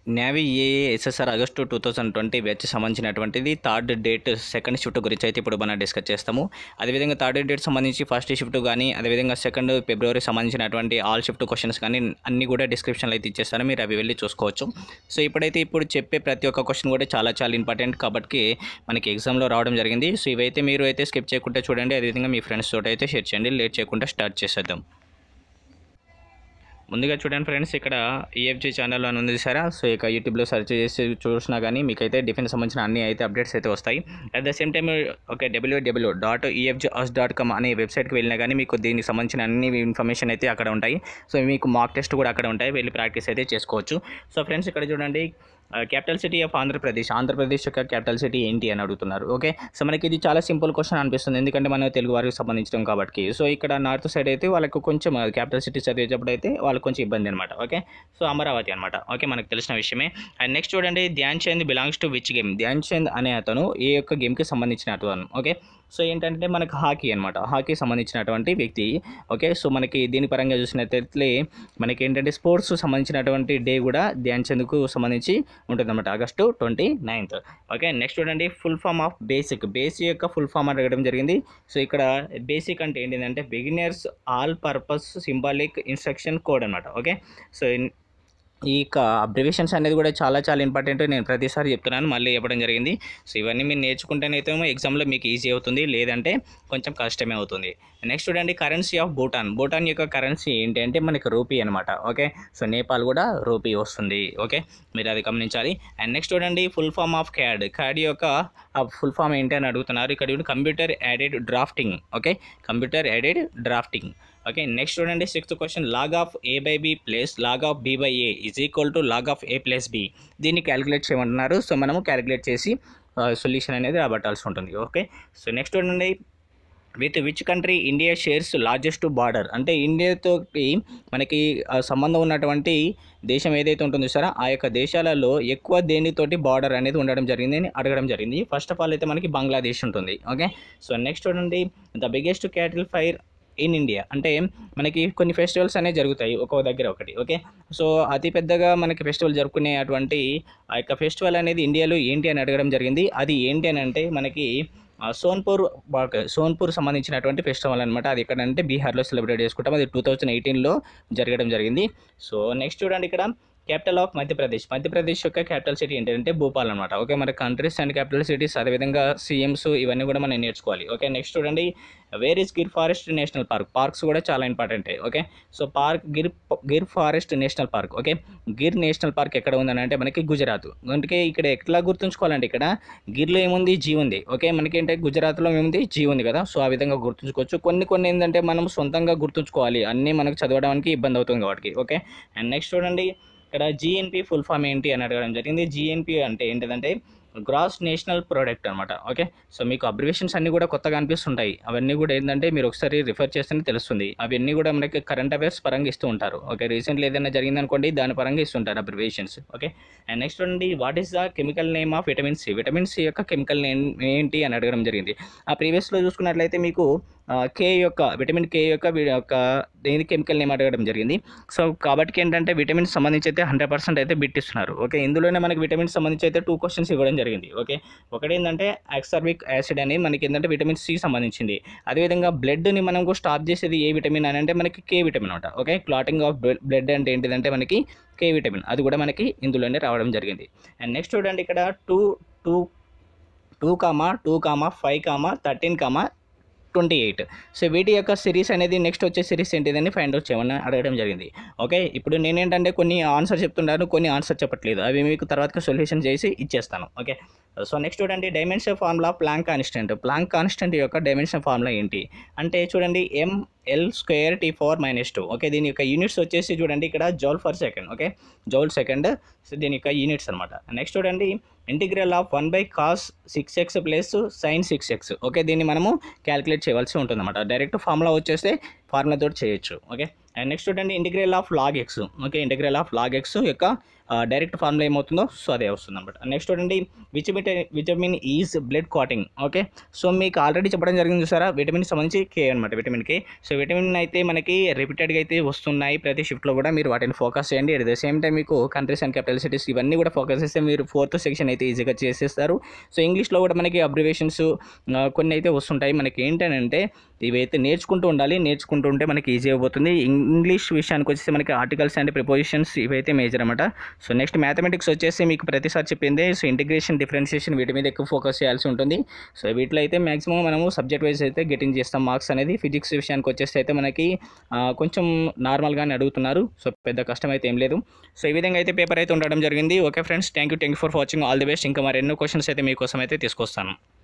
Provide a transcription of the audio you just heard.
navy AA SSR August two thousand twenty batch సంబంధించినటువంటిది third date second shift గురించి అయితే ఇప్పుడు మనం డిస్కస్ చేస్తాము అదేవిధంగా థర్డ్ డేట్ సంబంధించి ఫస్ట్ షిఫ్ట్ కానీ అదేవిధంగా సెకండ్ ఫిబ్రవరి సంబంధించినటువంటి ఆల్ షిఫ్ట్ క్వశ్చన్స్ కానీ అన్ని కూడా డిస్క్రిప్షన్లో అయితే ఇచ్చేస్తాను మీరు అవి వెళ్ళి చూసుకోవచ్చు సో ఇప్పుడైతే ఇప్పుడు చెప్పే ప్రతి ఒక్క క్వశ్చన్ కూడా చాలా చాలా ఇంపార్టెంట్ కాబట్టి మనకి ఎగ్జామ్లో రావడం జరిగింది సో ఇవైతే మీరు అయితే స్కిప్ చేయకుండా చూడండి అదేవిధంగా మీ ఫ్రెండ్స్ తోటి అయితే షేర్ చేయండి లేట్ చేయకుండా స్టార్ట్ చేసేద్దాం ముందుగా చూడండి ఫ్రెండ్స్ ఇక్కడ ఈఎఫ్జీ ఛానల్ అని ఉంది సరే సో ఇక యూట్యూబ్లో సెర్చ్ చేసి చూసినా కానీ మీకైతే డిఫెన్స్ సంబంధించిన అన్ని అయితే అప్డేట్స్ అయితే వస్తాయి at the same time okay WW dot EFG us dot com అనే వెబ్సైట్కి వెళ్ళినా కానీ మీకు దీనికి సంబంధించిన అన్ని ఇన్ఫర్మేషన్ అయితే అక్కడ ఉంటాయి సో మీకు మాక్ టెస్ట్ కూడా అక్కడ ఉంటాయి వెళ్ళి ప్రాక్టీస్ అయితే చేసుకోవచ్చు సో ఫ్రెండ్స్ ఇక్కడ చూడండి capital city of Andhra Pradesh Andhra Pradesh యొక్క క్యాపిటల్ సిటీ ఏంటి అని అడుగుతున్నారు ఓకే సో మనకి ఇది చాలా సింపుల్ క్వశ్చన్ అనిపిస్తుంది ఎందుకంటే మన తెలుగు వారికి సంబంధించడం కాబట్టి సో ఇక్కడ నార్త్ సైడ్ అయితే వాళ్ళకు కొంచెం క్యాపిటల్ సిటీ చదివేటప్పుడు అయితే వాళ్ళకి కొంచెం ఇబ్బంది అనమాట ఓకే సో అమరావతి అనమాట ఓకే మనకు తెలిసిన విషయమే అండ్ నెక్స్ట్ చూడండి Dhyan Chand belongs to which game Dhyan Chand అనే అతను ఏ యొక్క గేమ్కి సంబంధించిన అతను ఓకే సో ఏంటంటే మనకు హాకీ అనమాట హాకీ సంబంధించినటువంటి వ్యక్తి ఓకే సో మనకి దీని పరంగా చూసినట్లయితే మనకి ఏంటంటే స్పోర్ట్స్ సంబంధించినటువంటి డే కూడా ధ్యాన్ చంద్కు సంబంధించి ఉంటుందన్నమాట August twenty ninth okay next చూడండి full form of basic basic యొక్క ఫుల్ ఫామ్ అడగడం జరిగింది సో ఇక్కడ బేసిక్ అంటే ఏంటంటే beginners all purpose symbolic instruction code అనమాట ఓకే సో ఈ యొక్క అబ్రివేషన్స్ అనేది కూడా చాలా చాలా ఇంపార్టెంట్ నేను ప్రతిసారి చెప్తున్నాను మళ్ళీ చెప్పడం జరిగింది సో ఇవన్నీ మీరు నేర్చుకుంటేనైతే ఎగ్జామ్లో మీకు ఈజీ అవుతుంది లేదంటే కొంచెం కష్టమే అవుతుంది నెక్స్ట్ చూడండి కరెన్సీ ఆఫ్ భూటాన్ భూటాన్ యొక్క కరెన్సీ ఏంటి అంటే మనకి రూపీ అనమాట ఓకే సో నేపాల్ కూడా రూపీ వస్తుంది ఓకే మీరు అది గమనించాలి అండ్ నెక్స్ట్ చూడండి full form of CAD CAD యొక్క ఫుల్ ఫామ్ ఏంటి అని అడుగుతున్నారు ఇక్కడ computer aided drafting okay computer aided drafting okay next చూడండి sixth question log of a by b plus log of b by a is equal to log of a plus b దీన్ని calculate చేయమంటున్నారు so మనము calculate చేసి solution అనేది రాబట్టాల్సి ఉంటుంది okay so next చూడండి with which country India shares largest border అంటే ఇండియాతో మనకి సంబంధం ఉన్నటువంటి దేశం ఏదైతే ఉంటుందో సార్ ఆ యొక్క దేశాలలో ఎక్కువ దేనితోటి బార్డర్ అనేది ఉండడం జరిగింది అని అడగడం జరిగింది ఫస్ట్ ఆఫ్ ఆల్ అయితే మనకి బంగ్లాదేశ్ ఉంటుంది ఓకే సో నెక్స్ట్ చూడండి the biggest cattle fair in India అంటే మనకి కొన్ని ఫెస్టివల్స్ అనేవి జరుగుతాయి ఒక్కో దగ్గర ఒకటి ఓకే సో అతి పెద్దగా మనకి ఫెస్టివల్ జరుపుకునే అటువంటి ఆ యొక్క ఫెస్టివల్ అనేది ఇండియాలో ఏంటి అని అడగడం జరిగింది అది ఏంటి అని అంటే మనకి సోన్పూర్ సోన్పూర్ సంబంధించినటువంటి ఫెస్టివల్ అనమాట అది ఎక్కడంటే బీహార్లో సెలబ్రేట్ చేసుకుంటాం అది టూ థౌజండ్ ఎయిటీన్లో జరగడం జరిగింది సో నెక్స్ట్ చూడండి ఇక్కడ క్యాపిటల్ ఆఫ్ మధ్యప్రదేశ్ మధ్యప్రదేశ్ యొక్క క్యాపిటల్ సిటీ ఏంటంటే భోపాల్ అనమాట ఓకే మన కంట్రీస్ అండ్ క్యాపిటల్ సిటీస్ అదేవిధంగా సీఎంస్ ఇవన్నీ కూడా మనం నేర్చుకోవాలి ఓకే నెక్స్ట్ చూడండి where is Gir forest national park parks కూడా చాలా important okay so park Gir Gir forest national park okay Gir national park ఎక్కడ ఉందని అంటే మనకి గుజరాత్ అందుకే ఇక్కడ ఎట్లా గుర్తుంచుకోవాలంటే ఇక్కడ గిర్లో ఏముంది జీ ఉంది ఓకే మనకి ఏంటంటే గుజరాత్లో ఏముంది జీ ఉంది కదా సో ఆ విధంగా గుర్తుంచుకోవచ్చు కొన్ని కొన్ని ఏంటంటే మనం సొంతంగా గుర్తుంచుకోవాలి అన్నీ మనకు చదవడానికి ఇబ్బంది అవుతుంది కాబట్టి ఓకే అండ్ నెక్స్ట్ చూడండి ఇక్కడ జిఎన్పి ఫుల్ ఫామ్ ఏంటి అని అడగడం జరిగింది జిఎన్పి అంటే ఏంటిదంటే గ్రాస్ నేషనల్ ప్రోడక్ట్ అనమాట ఓకే సో మీకు అబ్రివేషన్స్ అన్నీ కూడా కొత్తగా అనిపిస్తుంటాయి అవన్నీ కూడా ఏంటంటే మీరు ఒకసారి రిఫర్ చేస్తేనే తెలుస్తుంది అవన్నీ కూడా మనకి కరెంట్ అఫైర్స్ పరంగా ఇస్తూ ఉంటారు ఓకే రీసెంట్లీ ఏదైనా జరిగిందనుకోండి దాని పరంగా ఇస్తుంటారు అబ్రివేషన్స్ ఓకే అండ్ నెక్స్ట్ అండి what is the chemical name of vitamin C vitamin C యొక్క కెమికల్ నేమ్ ఏంటి అని అడగడం జరిగింది ఆ ప్రీవియస్లో చూసుకున్నట్లయితే మీకు కే యొక్క విటమిన్ కే యొక్క యొక్క దేని కెమికల్ నేమ్ అడగడం జరిగింది సో కాబట్టి ఏంటంటే విటమిన్స్ సంబంధించి అయితే హండ్రెడ్ పర్సెంట్ అయితే బిట్ ఇస్తున్నారు ఓకే ఇందులోనే మనకి విటమిన్స్ సంబంధించి అయితే టూ క్వశ్చన్స్ ఇవ్వడం జరిగింది ఓకే ఒకటి ఏంటంటే యాక్సర్విక్ యాసిడ్ అని మనకి ఏంటంటే విటమిన్ సి సంబంధించింది అదేవిధంగా బ్లడ్ని మనం స్టాప్ చేసేది ఏ విటమిన్ అని అంటే మనకి కే విటమిన్ అనమాట ఓకే క్లాటింగ్ ఆఫ్ బ్లడ్ అంటే ఏంటిదంటే మనకి కే విటమిన్ అది కూడా మనకి ఇందులోనే రావడం జరిగింది అండ్ నెక్స్ట్ చూడండి ఇక్కడ two two two comma two comma five comma thirteen comma twenty eight so వీటి యొక్క సిరీస్ అనేది నెక్స్ట్ వచ్చే సిరీస్ ఏంటిదని ఫైండ్ అవుట్ చేయమని అడగడం జరిగింది ఓకే ఇప్పుడు నేనేంటంటే కొన్ని ఆన్సర్ చెప్తున్నాను కొన్ని ఆన్సర్ చెప్పట్లేదు అవి మీకు తర్వాత సొల్యూషన్ చేసి ఇచ్చేస్తాను ఓకే సో నెక్స్ట్ చూడండి dimension formula Planck constant Planck constant యొక్క డైమెన్షన్ ఫార్ములా ఏంటి అంటే చూడండి M L square T four minus two okay దీని యొక్క యూనిట్స్ వచ్చేసి చూడండి ఇక్కడ joule per second okay joule second దీని యొక్క యూనిట్స్ అనమాట నెక్స్ట్ చూడండి integral of one by cos six x plus sine six x okay దీన్ని మనము క్యాలిక్యులేట్ చేయవలసి ఉంటుంది అనమాట డైరెక్ట్ ఫార్ములా వచ్చేస్తే ఫార్ములా తోటి చేయొచ్చు ఓకే అండ్ నెక్స్ట్ చూడండి integral of log x okay integral of log x యొక్క డైరెక్ట్ ఫార్ములా ఏమవుతుందో సో అదే వస్తుంది అనమాట నెక్స్ట్ చూడండి vitamin vitamin is blood clotting okay so మీకు ఆల్రెడీ చెప్పడం జరిగింది చూసారా విటమిన్ సంబంధించి కే అనమాట విటమిన్ కే సో విటమిన్ అయితే మనకి రిపీటెడ్గా అయితే వస్తున్నాయి ప్రతి షిఫ్ట్లో కూడా మీరు వాటిని ఫోకస్ చేయండి అట్ ద సేమ్ టైం మీకు కంట్రీస్ అండ్ క్యాపిటల్ సిటీస్ ఇవన్నీ కూడా ఫోకస్ చేస్తే మీరు ఫోర్త్ సెక్షన్ అయితే ఈజీగా చేసేస్తారు సో ఇంగ్లీష్లో కూడా మనకి అబ్రివేషన్స్ కొన్ని అయితే వస్తుంటాయి మనకి ఏంటంటే ఇవైతే నేర్చుకుంటూ ఉండాలి నేర్చుకుంటూ ఉంటే మనకి ఈజీ అయిపోతుంది ఇంగ్లీష్ విషయానికి వచ్చేసి మనకి ఆర్టికల్స్ అండ్ ప్రిపోజిషన్స్ ఇవైతే మేజర్ అనమాట సో నెక్స్ట్ మ్యాథమెటిక్స్ వచ్చేసి మీకు ప్రతిసారి చెప్పిందే సో ఇంటిగ్రేషన్ డిఫరెన్షియేషన్ వీటి మీద ఎక్కువ ఫోకస్ చేయాల్సి ఉంటుంది సో వీటిలో అయితే మాక్సిమం మనము సబ్జెక్ట్ వైజ్ అయితే గెటింగ్ చేస్తాం మార్క్స్ అనేది ఫిజిక్స్ విషయానికి వచ్చేసి అయితే మనకి ఆ, కొంచెం నార్మల్గానే అడుగుతున్నారు సో పెద్ద కష్టం అయితే ఏం లేదు సో ఈ విధంగా అయితే పేపర్ అయితే ఉండడం జరిగింది okay friends thank you thank you for watching all the best ఇంకా మరి ఎన్నో క్వశ్చన్స్ అయితే మీకోసం అయితే తీసుకొస్తాను